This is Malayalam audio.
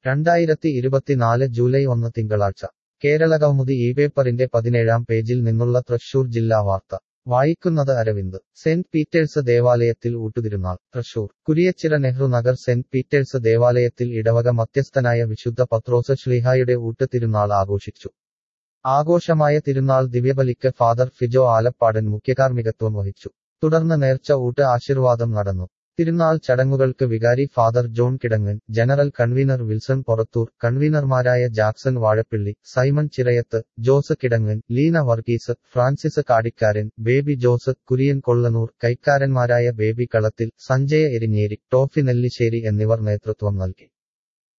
രണ്ടായിരത്തി ഇരുപത്തിനാല് ജൂലൈ ഒന്ന് തിങ്കളാഴ്ച കേരളകൗമുദി ഈ പേപ്പറിന്റെ പതിനേഴാം പേജിൽ നിന്നുള്ള തൃശൂർ ജില്ലാ വാർത്ത വായിക്കുന്നത് അരവിന്ദ് സെന്റ് പീറ്റേഴ്സ് ദേവാലയത്തിൽ ഊട്ടുതിരുനാൾ തൃശൂർ കുരിയച്ചിറ നെഹ്റു നഗർ സെന്റ് പീറ്റേഴ്സ് ദേവാലയത്തിൽ ഇടവക മധ്യസ്ഥനായ വിശുദ്ധ പത്രോസ് ശ്ലീഹായുടെ ഊട്ടുതിരുനാൾ ആഘോഷിച്ചു ആഘോഷമായ തിരുനാൾ ദിവ്യബലിക്ക് ഫാദർ ഫിജോ ആലപ്പാടൻ മുഖ്യകാർമ്മികത്വം വഹിച്ചു തുടർന്ന് നേർച്ച ഊട്ട് ആശീർവാദം നടന്നു തിരുനാൾ ചടങ്ങുകൾക്ക് വികാരി father John Kidangan general convener Wilson Porathur കൺവീനർമാരായ Jackson Vazhappilly Simon Chirayath Jose Kidangan Leena Varghese Francis Kadikkaran Baby Jose Kurian Kollanur കൈക്കാരന്മാരായ ബേബി കളത്തിൽ സഞ്ജയ എരിഞ്ഞേരി ടോഫി നെല്ലിശ്ശേരി എന്നിവർ നേതൃത്വം നൽകി